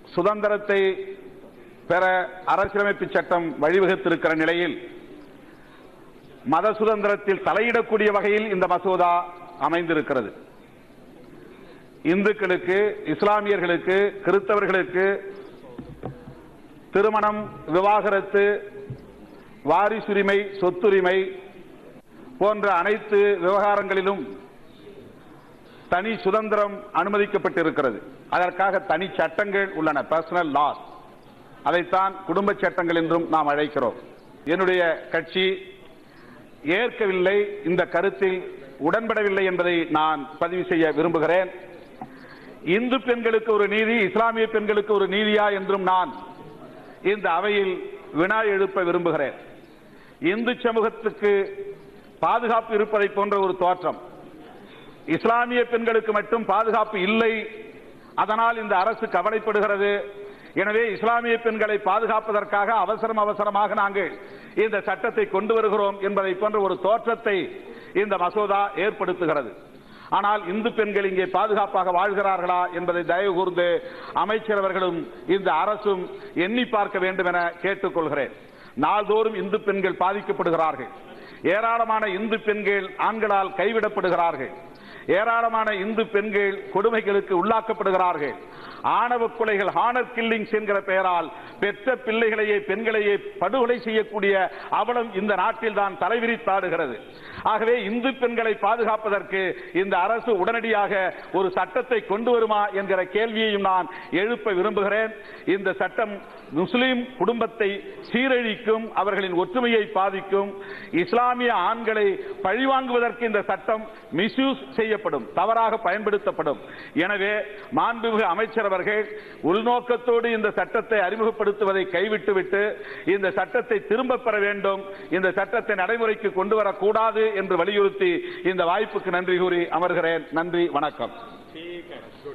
சுதந்திரத்தை பெற அரசியலமைப்பு சட்டம் வழிவகுத்திருக்கிற நிலையில் மத சுதந்திரத்தில் தலையிடக்கூடிய வகையில் இந்த மசோதா அமைந்திருக்கிறது இந்துக்களுக்கு இஸ்லாமியர்களுக்கு கிறிஸ்தவர்களுக்கு திருமணம் விவாகரத்து வாரிசுரிமை சொத்துரிமை போன்ற அனைத்து விவகாரங்களிலும் தனி சுதந்திரம் அனுமதிக்கப்பட்டிருக்கிறது அதற்காக தனி சட்டங்கள் உள்ளன பர்சனல் லாஸ் அதைத்தான் குடும்ப சட்டங்கள் என்றும் நாம் அழைக்கிறோம் என்னுடைய கட்சி ஏற்கவில்லை இந்த கருத்தில் உடன்படவில்லை என்பதை நான் பதிவு செய்ய விரும்புகிறேன் இந்து பெண்களுக்கு ஒரு நீதி இஸ்லாமிய பெண்களுக்கு ஒரு நீதியா என்றும் நான் இந்த அவையில் வினா எழுப்ப விரும்புகிறேன் இந்து சமூகத்துக்கு பாதுகாப்பு இருப்பதை போன்ற ஒரு தோற்றம் இஸ்லாமிய பெண்களுக்கு மட்டும் பாதுகாப்பு இல்லை அதனால் இந்த அரசு கவலைப்படுகிறது எனவே இஸ்லாமிய பெண்களை பாதுகாப்பதற்காக அவசரம் அவசரமாக நாங்கள் இந்த சட்டத்தை கொண்டு வருகிறோம் என்பதை போன்ற ஒரு தோற்றத்தை இந்த மசோதா ஏற்படுத்துகிறது ஆனால் இந்து பெண்கள் இங்கே பாதுகாப்பாக வாழ்கிறார்களா என்பதை தயவு கூர்ந்து அமைச்சரவர்களும் இந்த அரசும் எண்ணி பார்க்க வேண்டும் என கேட்டுக்கொள்கிறேன் நாள்தோறும் இந்து பெண்கள் பாதிக்கப்படுகிறார்கள் ஏராளமான இந்து பெண்கள் ஆண்களால் கைவிடப்படுகிறார்கள் ஏராளமான இந்து பெண்கள் கொடுமைகளுக்கு உள்ளாக்கப்படுகிறார்கள் ஆணவ கொலைகள் ஹானர் கில்லிங்ஸ் என்கிற பெயரால் பெற்ற பிள்ளைகளையே பெண்களையே படுகொலை செய்யக்கூடிய அவலம் இந்த நாட்டில் தான் தலைவிரித்தாடுகிறது ஆகவே இந்து பெண்களை பாதுகாப்பதற்கு இந்த அரசு உடனடியாக ஒரு சட்டத்தை கொண்டு வருமா என்கிற கேள்வியையும் நான் எழுப்ப விரும்புகிறேன் இந்த சட்டம் முஸ்லிம் குடும்பத்தை சீரழிக்கும் அவர்களின் ஒற்றுமையை பாதிக்கும் இஸ்லாமிய ஆண்களை பழிவாங்குவதற்கு இந்த சட்டம் மிஸ்யூஸ் செய்யப்படும் தவறாக பயன்படுத்தப்படும் எனவே மாண்புமிகு அமைச்சர் அவர்கள் உள்நோக்கத்தோடு இந்த சட்டத்தை அறிமுகப்படுத்துவதை கைவிட்டுவிட்டு இந்த சட்டத்தை திரும்ப பெற வேண்டும் இந்த சட்டத்தை நடைமுறைக்கு கொண்டு வரக்கூடாது என்று வலியுறுத்தி இந்த வாய்ப்புக்கு நன்றி கூறி அமர்கிறேன் நன்றி வணக்கம்